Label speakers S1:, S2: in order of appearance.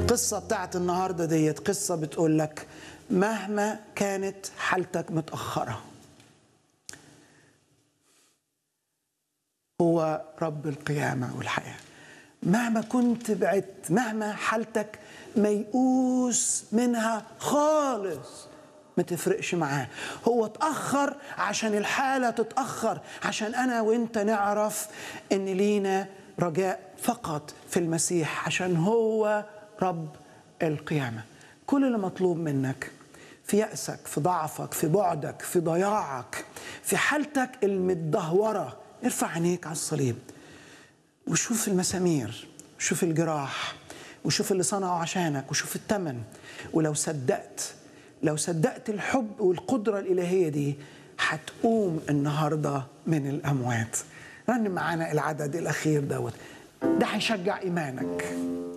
S1: القصة بتاعت النهاردة ديت قصة بتقول لك مهما كانت حالتك متأخرة هو رب القيامة والحياة مهما كنت بعدت مهما حالتك ميؤوس منها خالص ما تفرقش معاه هو اتأخر عشان الحالة تتأخر عشان أنا وإنت نعرف إن لينا رجاء فقط في المسيح عشان هو رب القيامة كل اللي مطلوب منك في يأسك في ضعفك في بعدك في ضياعك في حالتك المتدهورة ارفع عينيك على الصليب وشوف المسامير وشوف الجراح وشوف اللي صنعه عشانك وشوف الثمن ولو صدقت لو صدقت الحب والقدرة الإلهية دي هتقوم النهاردة من الأموات رن معانا العدد الأخير دوت ده هيشجع إيمانك